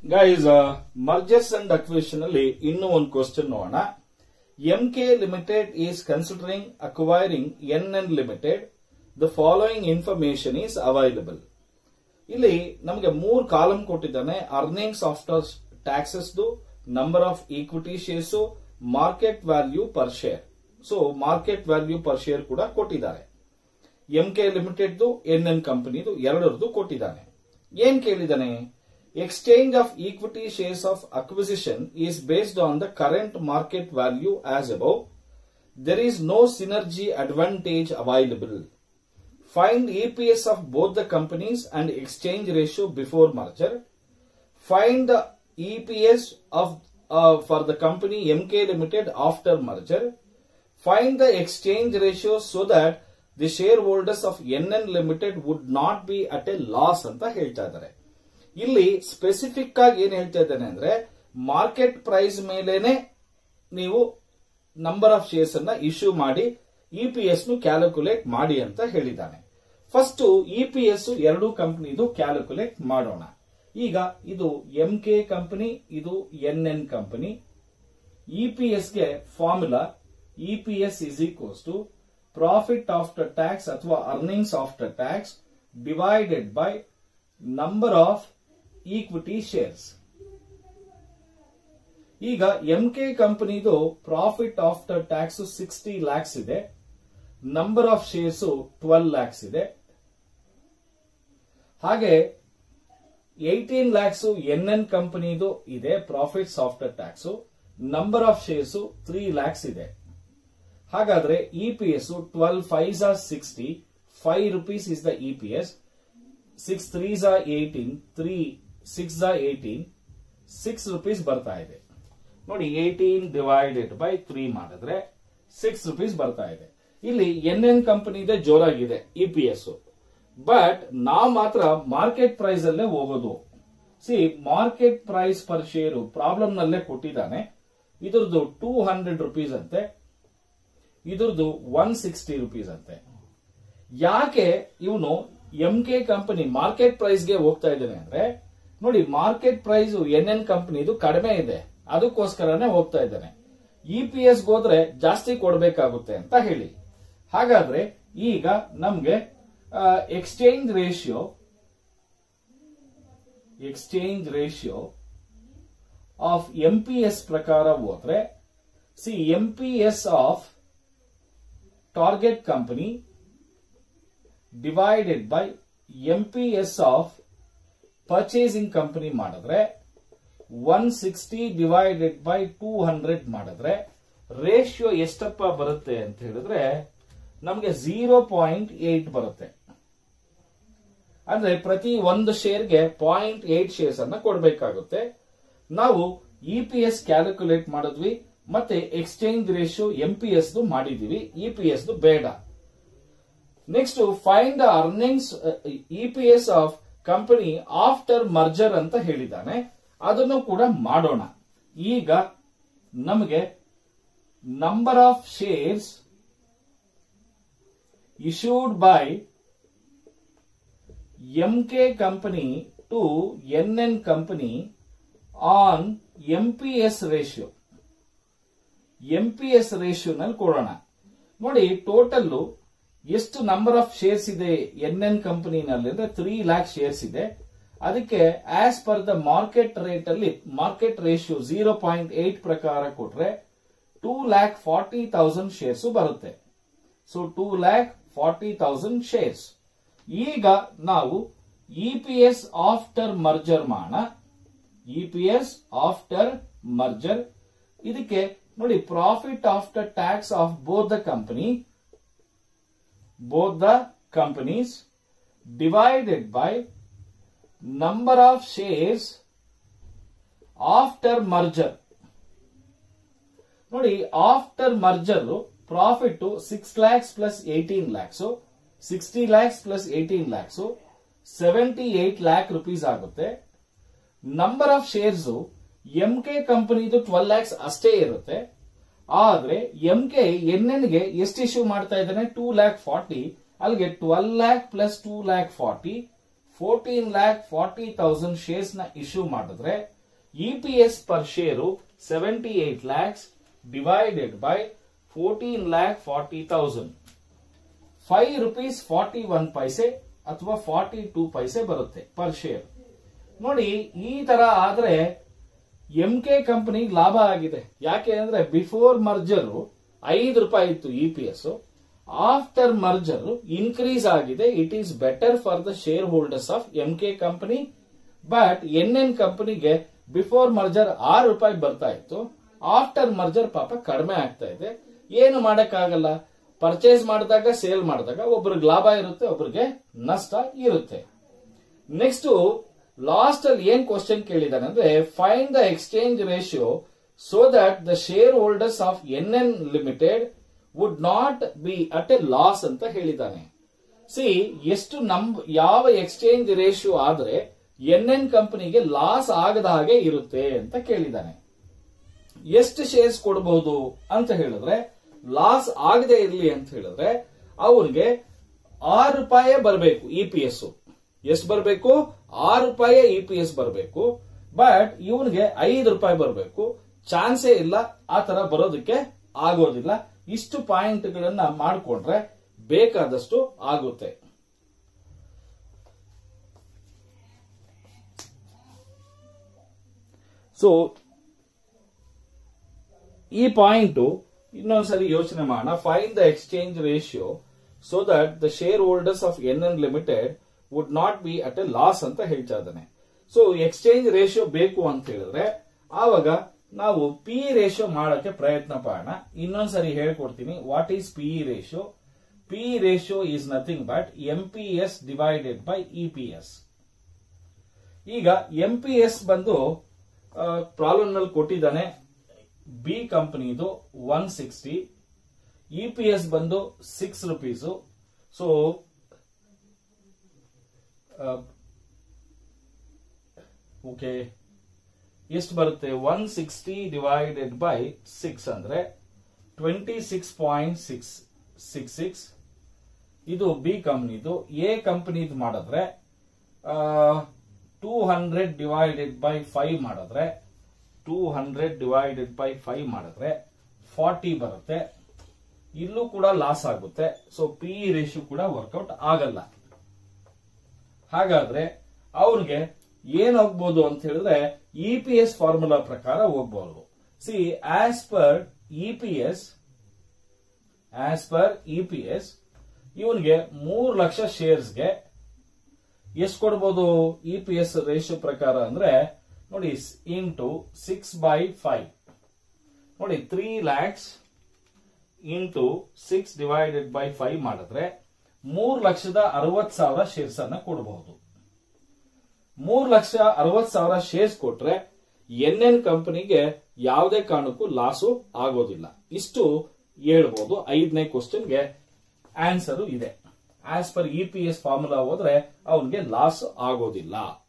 Guys mergers and acquisition ಅಲ್ಲಿ ಇನ್ನೂ ಒಂದು ಕ್ವಶನ್ ನೋಡೋಣ M K limited is considering acquiring N N limited the following information is available ಇಲ್ಲಿ ನಮಗೆ ಮೂರ್ ಕಾಲಮ್ ಕೊಟ್ಟಿದ್ದಾನೆ earnings after taxes number of equity shares market value per share so market value per share ಕೂಡ ಕೊಟ್ಟಿದ್ದಾರೆ M K limited N N ಕಂಪನಿದು ಎರಡರದು ಕೊಟ್ಟಿದ್ದಾನೆ ಏನ್ ಕೇಳಿದಾನೆ exchange of equity shares of acquisition is based on the current market value as above there is no synergy advantage available find EPS of both the companies and exchange ratio before merger find the EPS of for the company MK limited after merger find the exchange ratio so that the share holders of N N limited would not be at a loss ಅಂತ ಹೇಳ್ತಾ ಇದ್ದಾರೆ ಇಲ್ಲಿ specific ಆಗಿ ಏನ್ ಹೇಳ್ತಾ ಇದ್ದಾನೆ ಅಂದ್ರೆ market price ಮೇಲೇನೆ ನೀವು ನಂಬರ್ ಆಫ್ ಶೇರ್ಸ್ ಅನ್ನ ಇಶ್ಯೂ ಮಾಡಿ ಇಪಿಎಸ್ ನು ಕ್ಯಾಲ್ಕುಲೇಟ್ ಮಾಡಿ ಅಂತ ಹೇಳಿದ್ದಾನೆ ಫಸ್ಟ್ ಇಪಿಎಸ್ ಎರಡು ಕಂಪನಿದು ಕ್ಯಾಲ್ಕುಲೇಟ್ ಮಾಡೋಣ ಈಗ ಇದು ಎಂ ಕೆ ಕಂಪನಿ ಇದು ಎನ್ ಎನ್ ಕಂಪನಿ ಇಪಿಎಸ್ಗೆ formula EPS is equals to profit after tax ಅಥವಾ earnings after tax divided by number of equity shares ಈಗ ಎಂ ಕೆ ಕಂಪನಿದು profit after tax sixty lakhs ಇದೆ number of shares twelve lakhs ಇದೆ ಹಾಗೆ eighteen lakhs N N ಕಂಪನಿದು ಇದೆ profits after tax number of shares three lakhs ಇದೆ ಹಾಗಾದ್ರೆ ಇಪಿಎಸ್ ಟ್ವೆಲ್ ಫೈವ್ ಝಾ sixty five rupees is the EPS six three ಝಾ ಏಟೀನ್ ತ್ರೀ ಸಿಕ್ಸ್ ಝಾ ಏಟೀನ್ ಸಿಕ್ಸ್ ರುಪೀಸ್ ಬರ್ತಾ ಇದೆ ನೋಡಿ ಏಟೀನ್ ಡಿವೈಡೆಡ್ ಬೈ ತ್ರೀ ಮಾಡಿದ್ರೆ ಸಿಕ್ಸ್ ರುಪೀಸ್ ಬರ್ತಾ ಇದೆ ಇಲ್ಲಿ ಎನ್ ಎನ್ ಕಂಪನಿ ಇದೆ ಜೋರಾಗಿದೆ ಇಪಿಎಸ್ ಬಟ್ ನಾವು ಮಾತ್ರ ಮಾರ್ಕೆಟ್ ಪ್ರೈಸ್ ಅಲ್ಲೇ ಹೋಗೋದು see market price per share problem ನಲ್ಲೇ ಕೊಟ್ಟಿದ್ದಾನೆ ಇದ್ರದ್ದು ಟೂ ಹಂಡ್ರೆಡ್ ರುಪೀಸ್ ಅಂತೆ ಇದ್ರದ್ದು ಒನ್ ಸಿಕ್ಸ್ಟಿ ರುಪೀಸ್ ಅಂತೆ ಯಾಕೆ ಇವನು ಎಂ ಕೆ ಕಂಪನಿ ಮಾರ್ಕೆಟ್ ಪ್ರೈಸ್ಗೆ ಹೋಗ್ತಾ ಇದ್ದಾನೆ ಅಂದ್ರೆ ನೋಡಿ ಮಾರ್ಕೆಟ್ ಪ್ರೈಸ್ ಎನ್ ಎನ್ ಕಂಪನಿದು ಕಡಿಮೆ ಇದೆ ಅದಕ್ಕೋಸ್ಕರನೇ ಹೋಗ್ತಾ ಇದ್ದಾನೆ ಇ ಪಿ ಎಸ್ ಹೋದ್ರೆ ಜಾಸ್ತಿ ಕೊಡಬೇಕಾಗುತ್ತೆ ಅಂತ ಹೇಳಿ ಹಾಗಾದ್ರೆ ಈಗ ನಮ್ಗೆ exchange ratio exchange ratio of M P S ಪ್ರಕಾರ ಹೋದ್ರೆ see M P S of target company divided by M P S of purchasing company ಮಾಡಿದ್ರೆ one sixty divided by two hundred ಮಾಡಿದ್ರೆ ರೇಷಿಯೋ ಎಷ್ಟಪ್ಪ ಬರುತ್ತೆ ಅಂತ ಹೇಳಿದ್ರೆ ನಮಗೆ ಝೀರೋ ಪಾಯಿಂಟ್ ಏಟ್ ಬರುತ್ತೆ ಅಂದ್ರೆ ಪ್ರತಿ ಒಂದು ಶೇರ್ಗೆ ಪಾಯಿಂಟ್ ಏಟ್ ಶೇರ್ಸ್ ಅನ್ನ ಕೊಡಬೇಕಾಗುತ್ತೆ ನಾವು ಇ ಪಿ ಎಸ್ ಕ್ಯಾಲ್ಕುಲೇಟ್ ಮಾಡಿದ್ವಿ ಮತ್ತೆ exchange ratio M P S ಮಾಡಿದೀವಿ ಇ ಪಿ ಎಸ್ ಬೇಡ next find the earnings E P S of company after merger ಅಂತ ಹೇಳಿದ್ದಾನೆ ಅದನ್ನು ಕೂಡ ಮಾಡೋಣ ಈಗ ನಮಗೆ number of shares issued by MK company to NN company on MPS ratio. MPS ratio ನಲ್ಲಿ ಕೊಡೋಣ ನೋಡಿ ಟೋಟಲ್ ಎಷ್ಟು ನಂಬರ್ ಆಫ್ ಶೇರ್ಸ್ ಇದೆ ಎನ್ ಎನ್ ಕಂಪನಿನಲ್ಲಿ ಅಂದ್ರೆ ತ್ರೀ ಲ್ಯಾಕ್ ಶೇರ್ಸ್ ಇದೆ ಅದಕ್ಕೆ as per the market rate ಅಲ್ಲಿ market ratio zero point eight ಪ್ರಕಾರ ಕೊಟ್ರೆ two lakh forty thousand shares ಬರುತ್ತೆ so two lakh forty thousand shares ಈಗ ನಾವು E P S after merger ಮಾಡೋಣ E P S after merger ಇದಕ್ಕೆ ನೋಡಿ profit after tax of both the company both the companies divided by number of shares after merger ನೋಡಿ after merger profit six lakhs plus eighteen lakhs sixty lakhs plus eighteen lakhs seventy eight lakh rupees ಆಗುತ್ತೆ number of shares M K ಕಂಪನಿದು twelve lakhs ಅಷ್ಟೇ ಇರುತ್ತೆ ಆದ್ರೆ M K N N ಗೆ ಎಷ್ಟು issue ಮಾಡ್ತಾ ಇದ್ದಾನೆ ಟೂ ಲ್ಯಾಕ್ ಫಾರ್ಟಿ ಅಲ್ಲಿಗೆ twelve lakh plus two lakh forty fourteen lakh forty thousand shares ನ ಇಶ್ಯೂ ಮಾಡಿದ್ರೆ E P S per share seventy eight lakhs divided by fourteen lakh forty thousand five rupees forty one paise ಅಥವಾ forty two ಪೈಸೆ ಬರುತ್ತೆ per share ನೋಡಿ ಈ ತರ ಆದ್ರೆ M K company ಲಾಭ ಆಗಿದೆ ಯಾಕೆ ಅಂದ್ರೆ ಬಿಫೋರ್ ಮರ್ಜರ್ ಐದು ರೂಪಾಯಿ ಇತ್ತು E P S after merger increase ಆಗಿದೆ it is better for the share holders of M K company but N N ಕಂಪನಿಗೆ ಬಿಫೋರ್ ಮರ್ಜರ್ ಆರು ರೂಪಾಯಿ ಬರ್ತಾ ಇತ್ತು ಆಫ್ಟರ್ ಮರ್ಜರ್ ಪಾಪ ಕಡಿಮೆ ಆಗ್ತಾ ಇದೆ ಏನು ಮಾಡಕ್ಕಾಗಲ್ಲ ಪರ್ಚೇಸ್ ಮಾಡಿದಾಗ ಸೇಲ್ ಮಾಡಿದಾಗ ಒಬ್ರಿಗೆ ಲಾಭ ಇರುತ್ತೆ ಒಬ್ರಿಗೆ ನಷ್ಟ ಇರುತ್ತೆ ನೆಕ್ಸ್ಟ್ ಲಾಸ್ಟ್ ಅಲ್ಲಿ ಏನ್ ಕ್ವಶನ್ ಕೇಳಿದಾನೆ ಅಂದ್ರೆ find the exchange ratio so that the share holders of N N limited would not be at a loss ಅಂತ ಹೇಳಿದ್ದಾನೆ ಸಿ ಎಷ್ಟು ನಮ್ ಯಾವ ಎಕ್ಸ್ಚೇಂಜ್ ರೇಷಿಯೋ ಆದ್ರೆ ಎನ್ ಎನ್ ಕಂಪನಿಗೆ ಲಾಸ್ ಆಗದ ಹಾಗೆ ಇರುತ್ತೆ ಅಂತ ಕೇಳಿದ್ದಾನೆ ಎಷ್ಟು ಶೇರ್ಸ್ ಕೊಡಬಹುದು ಅಂತ ಹೇಳಿದ್ರೆ ಲಾಸ್ ಆಗದೆ ಇರಲಿ ಅಂತ ಹೇಳಿದ್ರೆ ಅವ್ರಿಗೆ ಆರು ರೂಪಾಯಿ ಬರಬೇಕು ಇ ಪಿ ಎಸ್ ಎಷ್ಟು ಬರಬೇಕು ಆರು ರೂಪಾಯಿ ಇ ಪಿ ಎಸ್ ಬರಬೇಕು ಬಟ್ ಇವನಿಗೆ ಐದು ರೂಪಾಯಿ ಬರಬೇಕು ಚಾನ್ಸೇ ಇಲ್ಲ ಆ ತರ ಬರೋದಕ್ಕೆ ಆಗೋದಿಲ್ಲ ಇಷ್ಟು ಪಾಯಿಂಟ್ಗಳನ್ನ ಮಾಡಿಕೊಂಡ್ರೆ ಬೇಕಾದಷ್ಟು ಆಗುತ್ತೆ ಸೊ ಈ ಪಾಯಿಂಟ್ ಇನ್ನೊಂದ್ಸರಿ ಯೋಚನೆ ಮಾಡೋಣ find the exchange ratio so that the share holders of N N limited would not be at a loss ಅಂತ ಹೇಳ್ತಾ ಇದ್ದಾನೆ ಸೊ ಎಕ್ಸ್ಚೇಂಜ್ ರೇಷಿಯೋ ಬೇಕು ಅಂತ ಹೇಳಿದ್ರೆ ಆವಾಗ ನಾವು ಪಿ ರೇಷಿಯೋ ಮಾಡಕ್ಕೆ ಪ್ರಯತ್ನ ಪಡೋಣ ಇನ್ನೊಂದ್ಸರಿ ಹೇಳ್ಕೊಡ್ತೀನಿ what is P ratio P ratio is nothing but M P S divided by E P S ಈಗ ಎಂ ಪಿ ಎಸ್ ಬಂದು ಪ್ರಾಬ್ಲಮ್ ನಲ್ಲಿ ಕೊಟ್ಟಿದ್ದಾನೆ ಬಿ ಕಂಪನಿದು one sixty E P S ಬಂದು ಸಿಕ್ಸ್ ರುಪೀಸು ಸೊ ಓಕೆ ಎಷ್ಟು ಬರುತ್ತೆ one sixty divided by six ಅಂದ್ರೆ twenty six point six six six ಇದು ಬಿ ಕಂಪ್ನಿದು ಎ ಕಂಪನಿದು ಮಾಡಿದ್ರೆ two hundred divided by five ಮಾಡಿದ್ರೆ two hundred divided by five ಮಾಡಿದ್ರೆ ಫಾರ್ಟಿ ಬರುತ್ತೆ ಇಲ್ಲೂ ಕೂಡ ಲಾಸ್ ಆಗುತ್ತೆ ಸೊ ಪಿ ರೇಷಿಯೋ ಕೂಡ ವರ್ಕೌಟ್ ಆಗಲ್ಲ ಹಾಗಾದ್ರೆ ಅವ್ರಿಗೆ ಏನ್ ಹೋಗ್ಬೋದು ಅಂತ ಹೇಳಿದ್ರೆ ಇ ಪಿ ಎಸ್ ಫಾರ್ಮುಲಾ ಪ್ರಕಾರ ಹೋಗ್ಬಹುದು see as per E P S as per E P S ಇವನ್ಗೆ ಮೂರು ಲಕ್ಷ ಶೇರ್ಸ್ಗೆ ಎಷ್ಟು ಕೊಡ್ಬೋದು ಇ ಪಿ ಎಸ್ ರೇಷಿಯೋ ಪ್ರಕಾರ ಅಂದ್ರೆ ನೋಡಿ ಇಂಟು ಸಿಕ್ಸ್ ಬೈ ಫೈವ್ ನೋಡಿ three lakhs into six divided by five ಮಾಡಿದ್ರೆ ಮೂರ್ ಲಕ್ಷದ ಅರವತ್ ಸಾವಿರ ಶೇರ್ಸ್ ಅನ್ನ ಕೊಡಬಹುದು ಮೂರ್ ಲಕ್ಷ ಅರವತ್ ಸಾವಿರ ಶೇರ್ಸ್ ಕೊಟ್ರೆ ಎನ್ ಎನ್ ಕಂಪನಿಗೆ ಯಾವುದೇ ಕಾರಣಕ್ಕೂ ಲಾಸು ಆಗೋದಿಲ್ಲ ಇಷ್ಟು ಹೇಳ್ಬೋದು ಐದನೇ ಕ್ವಶನ್ಗೆ ಆನ್ಸರ್ ಇದೆ as per E P S formula ಹೋದ್ರೆ ಅವನಿಗೆ ಲಾಸ್ ಆಗೋದಿಲ್ಲ